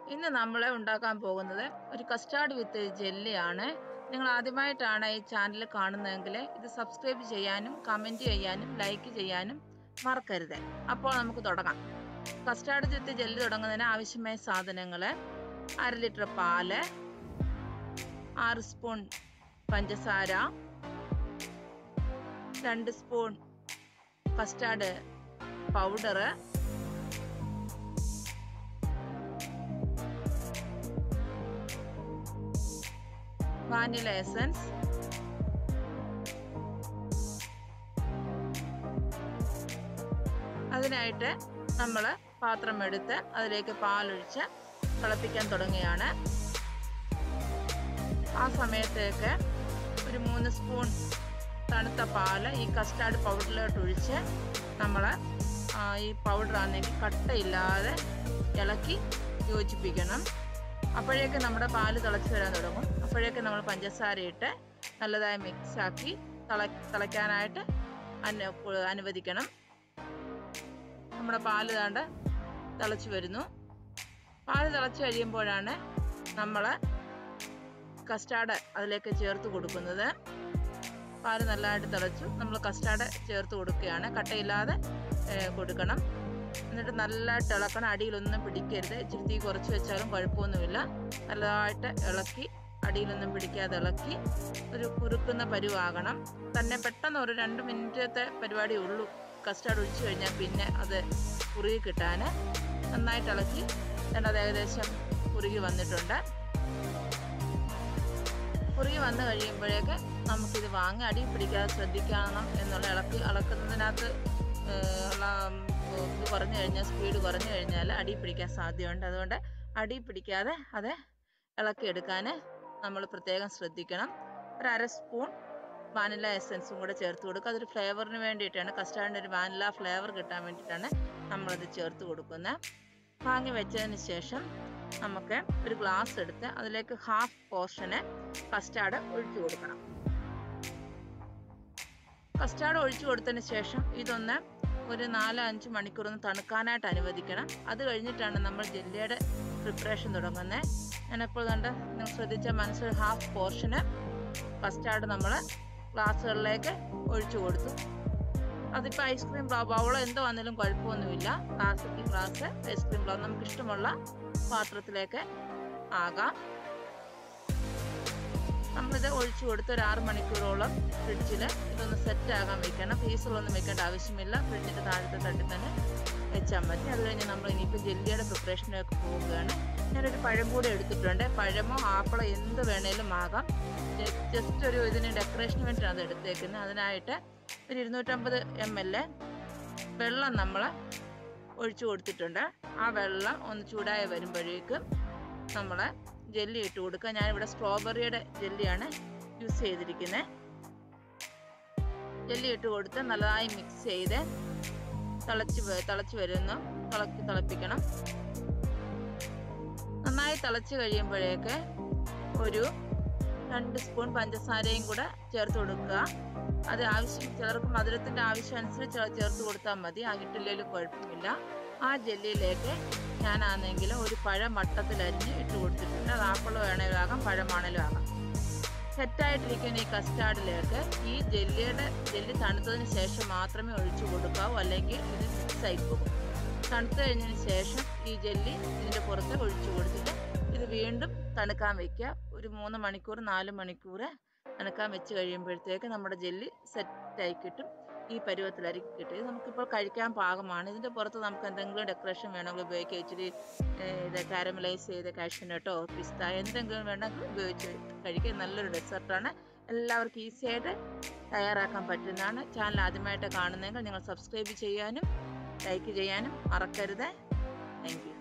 ഇന്ന് നമ്മൾ ഉണ്ടാക്കാൻ പോകുന്നത് ഒരു കസ്റ്റാർഡ് വിത്ത് ജെല്ലിയാണ് നിങ്ങൾ ആദ്യമായിട്ടാണ് ഈ ചാനൽ കാണുന്നതെങ്കിൽ ഇത് സബ്സ്ക്രൈബ് ചെയ്യാനും കമൻറ്റ് ചെയ്യാനും ലൈക്ക് ചെയ്യാനും മറക്കരുത് അപ്പോൾ നമുക്ക് തുടങ്ങാം കസ്റ്റാർഡ് വിത്ത് ജെല്ലി തുടങ്ങുന്നതിന് ആവശ്യമായ സാധനങ്ങൾ അര ലിറ്റർ പാല് ആറ് സ്പൂൺ പഞ്ചസാര രണ്ട് spoon custard powder vanilla essence അതിനായിട്ട് നമ്മൾ പാത്രം എടുത്ത് അതിലേക്ക് പാലൊഴിച്ച് തിളപ്പിക്കാൻ തുടങ്ങുകയാണ് ആ സമയത്തേക്ക് ഒരു മൂന്ന് സ്പൂൺ തണുത്ത പാല് ഈ കസ്റ്റാർഡ് പൗഡറിലോട്ട് ഒഴിച്ച് നമ്മൾ ഈ പൗഡർ ആണെങ്കിൽ കട്ടയില്ലാതെ ഇളക്കി യോജിപ്പിക്കണം അപ്പോഴേക്ക് നമ്മുടെ പാല് തിളച്ച് വരാൻ തുടങ്ങും അപ്പോഴേക്ക് നമ്മൾ പഞ്ചസാര ഇട്ട് നല്ലതായി മിക്സാക്കി തിള തിളയ്ക്കാനായിട്ട് അനു അനുവദിക്കണം നമ്മുടെ പാല് താണ്ട് തിളച്ച് വരുന്നു പാല് തിളച്ച് കഴിയുമ്പോഴാണ് നമ്മൾ കസ്റ്റാർഡ് അതിലേക്ക് ചേർത്ത് കൊടുക്കുന്നത് പാല് നല്ലതായിട്ട് തിളച്ചു നമ്മൾ കസ്റ്റാർഡ് ചേർത്ത് കൊടുക്കുകയാണ് കട്ടയില്ലാതെ കൊടുക്കണം എന്നിട്ട് നല്ലതായിട്ട് ഇളക്കണം അടിയിലൊന്നും പിടിക്കരുത് ഇച്ചിരി തീ കുറച്ച് വെച്ചാലും കുഴപ്പമൊന്നുമില്ല നല്ലതായിട്ട് ഇളക്കി അടിയിലൊന്നും പിടിക്കാതെ ഇളക്കി ഒരു കുറുക്കുന്ന പരുവാകണം തന്നെ പെട്ടെന്ന് ഒരു രണ്ട് മിനിറ്റത്തെ പരിപാടിയേ ഉള്ളൂ കസ്റ്റാർഡ് ഒഴിച്ചു കഴിഞ്ഞാൽ പിന്നെ അത് കുറുകി കിട്ടാൻ നന്നായിട്ട് ഇളക്കി അത് ഏകദേശം കുറുകി വന്നിട്ടുണ്ട് കുറുകി വന്നു കഴിയുമ്പോഴേക്ക് നമുക്കിത് വാങ്ങി അടി പിടിക്കാതെ ശ്രദ്ധിക്കണം എന്നുള്ള ഇളക്കി ഇളക്കുന്നതിനകത്ത് ഉള്ള ഇത് കുറഞ്ഞു കഴിഞ്ഞാൽ സ്പീഡ് കുറഞ്ഞു കഴിഞ്ഞാൽ അടി പിടിക്കാൻ സാധ്യതയുണ്ട് അതുകൊണ്ട് അടി പിടിക്കാതെ അത് ഇളക്കിയെടുക്കാൻ നമ്മൾ പ്രത്യേകം ശ്രദ്ധിക്കണം ഒരു അര സ്പൂൺ വാനില എസൻസും കൂടെ ചേർത്ത് കൊടുക്കുക അതൊരു ഫ്ലേവറിന് വേണ്ടിയിട്ടാണ് കസ്റ്റാർഡിൻ്റെ ഒരു വാനില ഫ്ലേവർ കിട്ടാൻ വേണ്ടിയിട്ടാണ് നമ്മളത് ചേർത്ത് കൊടുക്കുന്നത് വാങ്ങി വെച്ചതിന് ശേഷം നമുക്ക് ഒരു ഗ്ലാസ് എടുത്ത് അതിലേക്ക് ഹാഫ് പോർഷന് കസ്റ്റാർഡ് ഒഴിച്ചു കൊടുക്കണം കസ്റ്റാർഡ് ഒഴിച്ചു കൊടുത്തതിന് ശേഷം ഇതൊന്ന് ഒരു നാല് അഞ്ച് മണിക്കൂർ ഒന്ന് തണുക്കാനായിട്ട് അനുവദിക്കണം അത് കഴിഞ്ഞിട്ടാണ് നമ്മൾ ജെല്ലിയുടെ പ്രിപ്പറേഷൻ തുടങ്ങുന്നത് ഞാനിപ്പോൾ കണ്ട് നിങ്ങൾ ശ്രദ്ധിച്ച മനസ്സിൽ ഹാഫ് പോർഷന് കസ്റ്റാർഡ് നമ്മൾ ഗ്ലാസ്സുകളിലേക്ക് ഒഴിച്ചു കൊടുത്തു അതിപ്പോൾ ഐസ്ക്രീം ബൗളോ എന്തോ വന്നാലും കുഴപ്പമൊന്നുമില്ല ഗ്ലാസ് ഗ്ലാസ് ഐസ്ക്രീം ബ്ലൗ നമുക്ക് ഇഷ്ടമുള്ള പാത്രത്തിലേക്ക് ആകാം നമ്മളിത് ഒഴിച്ചു കൊടുത്ത് ഒരു ആറ് മണിക്കൂറോളം ഫ്രിഡ്ജിൽ ഇതൊന്ന് സെറ്റ് ആകാൻ വെക്കണം ഫ്രീസറിലൊന്നും വെക്കേണ്ട ആവശ്യമില്ല ഫ്രിഡ്ജിൻ്റെ താഴത്തെ തട്ടിൽ തന്നെ വെച്ചാൽ മതി അത് കഴിഞ്ഞ് നമ്മൾ ഇനിയിപ്പോൾ ജെല്ലിയുടെ പ്രിപ്പറേഷനൊക്കെ പോവുകയാണ് ഞാനൊരു പഴം കൂടി എടുത്തിട്ടുണ്ട് പഴമോ ആപ്പിളോ എന്ത് വേണേലും ആകാം ജസ്റ്റ് ഒരു ഇതിന് ഡെക്കറേഷന് വേണ്ടിയിട്ടാണ് അത് എടുത്തേക്കുന്നത് അതിനായിട്ട് ഒരു ഇരുന്നൂറ്റമ്പത് എം എൽ വെള്ളം നമ്മൾ ഒഴിച്ചു കൊടുത്തിട്ടുണ്ട് ആ വെള്ളം ഒന്ന് ചൂടായി വരുമ്പോഴേക്കും നമ്മൾ ജെല്ലി ഇട്ട് കൊടുക്കുക ഞാനിവിടെ സ്ട്രോബെറിയുടെ ജെല്ലിയാണ് യൂസ് ചെയ്തിരിക്കുന്നത് ജെല്ലി ഇട്ട് കൊടുത്ത് നല്ലതായി മിക്സ് ചെയ്ത് തിളച്ച് തിളച്ച് വരുന്നു തിളക്കി തിളപ്പിക്കണം നന്നായി തിളച്ച് കഴിയുമ്പോഴേക്ക് ഒരു രണ്ട് സ്പൂൺ പഞ്ചസാരയും കൂടെ ചേർത്ത് കൊടുക്കുക അത് ആവശ്യം ചിലർക്ക് മധുരത്തിൻ്റെ ആവശ്യം അനുസരിച്ച് ചേർത്ത് കൊടുത്താൽ മതി ആകിട്ടില്ലെങ്കിലും കുഴപ്പമില്ല ആ ജെല്ലിയിലേക്ക് ഞാനാണെങ്കിൽ ഒരു പഴം വട്ടത്തിലരിഞ്ഞ് ഇട്ട് കൊടുത്തിട്ടുണ്ട് അത് ആപ്പിൾ വേണേലും ആകാം പഴമാണേലും ആകാം സെറ്റായിട്ടിരിക്കുന്ന ഈ കസ്റ്റാർഡിലേക്ക് ഈ ജെല്ലിയുടെ ജെല്ലി തണുത്തതിന് ശേഷം മാത്രമേ ഒഴിച്ചു കൊടുക്കാവൂ അല്ലെങ്കിൽ ഇത് മിക്സായി പോകും തണുത്ത് കഴിഞ്ഞതിന് ശേഷം ഈ ജെല്ലി ഇതിൻ്റെ പുറത്ത് ഒഴിച്ചു കൊടുത്തിട്ട് ഇത് വീണ്ടും തണുക്കാൻ വയ്ക്കുക ഒരു മൂന്ന് മണിക്കൂർ നാല് മണിക്കൂർ തണുക്കാൻ വെച്ച് കഴിയുമ്പോഴത്തേക്ക് നമ്മുടെ ജെല്ലി സെറ്റായി കിട്ടും ഈ പരുവത്തിലായിരിക്കും കിട്ടും ഇത് നമുക്കിപ്പോൾ കഴിക്കാൻ പാകമാണ് ഇതിൻ്റെ പുറത്ത് നമുക്ക് എന്തെങ്കിലും ഡെക്കറേഷൻ വേണമെങ്കിൽ ഉപയോഗിക്കുക ഇച്ചിരി ഇത് കാരമലൈസ് ചെയ്ത കാഷ്യൂനട്ടോ പിസ്ത എന്തെങ്കിലും വേണമെങ്കിൽ ഉപയോഗിച്ച് കഴിക്കുക നല്ലൊരു ഡെസർട്ടാണ് എല്ലാവർക്കും ഈസി ആയിട്ട് തയ്യാറാക്കാൻ പറ്റുന്നതാണ് ചാനൽ ആദ്യമായിട്ട് കാണുന്നതെങ്കിൽ നിങ്ങൾ സബ്സ്ക്രൈബ് ചെയ്യാനും ലൈക്ക് ചെയ്യാനും മറക്കരുത് താങ്ക്